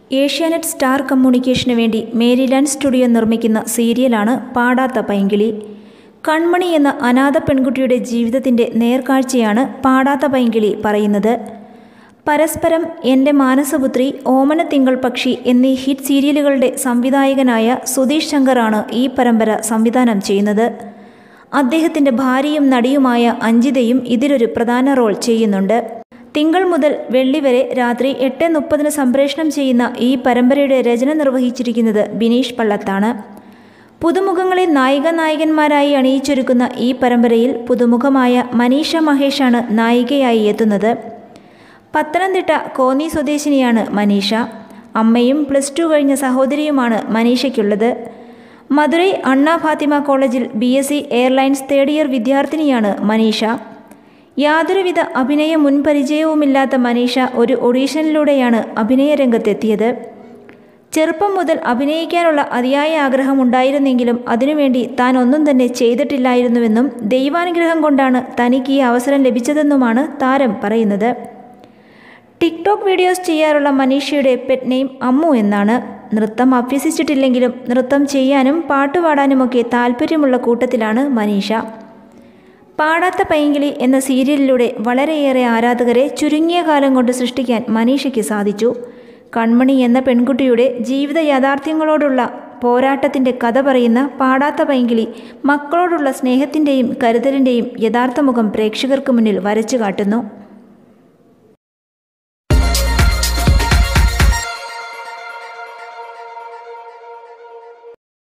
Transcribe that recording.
Asianet star കമ്മ്യൂണിക്കേഷന് വേണ്ടി Maryland studio നിർമ്മിക്കുന്ന സീരിയലാണ് പാടാത്ത പൈങ്കിളി കൺമണി എന്ന അനാഥ പെൺകുട്ടിയുടെ ജീവിതത്തിൻ്റെ നേർക്കാഴ്ചയാണ് പാടാത്ത പൈങ്കിളി പറയുന്നത് പരസ്പരം എൻ്റെ മാനസപുത്രി ഓമന തിങ്കൾ പക്ഷി എന്നീ ഹിറ്റ് സീരിയലുകളുടെ സംവിധായകനായ സുധീഷ് ശങ്കറാണ് ഈ പരമ്പര സംവിധാനം ചെയ്യുന്നത് അദ്ദേഹത്തിൻ്റെ ഭാര്യയും നടിയുമായ അഞ്ജിതയും ഇതിലൊരു പ്രധാന റോൾ ചെയ്യുന്നുണ്ട് തിങ്കൾ മുതൽ വെള്ളി വരെ രാത്രി എട്ട് മുപ്പതിന് സംപ്രേഷണം ചെയ്യുന്ന ഈ പരമ്പരയുടെ രചന നിർവഹിച്ചിരിക്കുന്നത് ബിനീഷ് പള്ളത്താണ് പുതുമുഖങ്ങളെ നായിക നായകന്മാരായി അണിയിച്ചൊരുക്കുന്ന ഈ പരമ്പരയിൽ പുതുമുഖമായ മനീഷ മഹേഷാണ് നായികയായി എത്തുന്നത് പത്തനംതിട്ട കോന്നി സ്വദേശിനിയാണ് മനീഷ അമ്മയും പ്ലസ് ടു കഴിഞ്ഞ സഹോദരിയുമാണ് മനീഷയ്ക്കുള്ളത് മധുരൈ അണ്ണ ഫാത്തിമ കോളേജിൽ B S C airlines third year വിദ്യാർത്ഥിനിയാണ് മനീഷ യാതൊരുവിധ അഭിനയ മുൻപരിചയവുമില്ലാത്ത മനീഷ ഒരു ഓഡീഷനിലൂടെയാണ് അഭിനയ രംഗത്തെത്തിയത് ചെറുപ്പം മുതൽ അഭിനയിക്കാനുള്ള അതിയായ ആഗ്രഹമുണ്ടായിരുന്നെങ്കിലും അതിനുവേണ്ടി താൻ ഒന്നും തന്നെ ചെയ്തിട്ടില്ലായിരുന്നുവെന്നും ദൈവാനുഗ്രഹം കൊണ്ടാണ് തനിക്ക് ഈ അവസരം ലഭിച്ചതെന്നുമാണ് താരം പറയുന്നത് ടിക്ടോക്ക് വീഡിയോസ് ചെയ്യാറുള്ള മനീഷയുടെ പെറ്റ് നെയിം അമ്മു എന്നാണ് നൃത്തം അഭ്യസിച്ചിട്ടില്ലെങ്കിലും നൃത്തം ചെയ്യാനും പാട്ടുപാടാനുമൊക്കെ താല്പര്യമുള്ള കൂട്ടത്തിലാണ് മനീഷ പാടാത്ത പൈങ്കിളി എന്ന സീരിയലിലൂടെ വളരെയേറെ ആരാധകരെ ചുരുങ്ങിയ കാലം കൊണ്ട് സൃഷ്ടിക്കാൻ മനീഷയ്ക്ക് സാധിച്ചു കൺമണി എന്ന പെൺകുട്ടിയുടെ ജീവിത യാഥാർത്ഥ്യങ്ങളോടുള്ള പോരാട്ടത്തിൻ്റെ കഥ പറയുന്ന പാടാത്ത പൈങ്കിളി മക്കളോടുള്ള സ്നേഹത്തിൻ്റെയും കരുതലിൻ്റെയും യഥാർത്ഥ മുഖം പ്രേക്ഷകർക്ക് മുന്നിൽ വരച്ചു കാട്ടുന്നു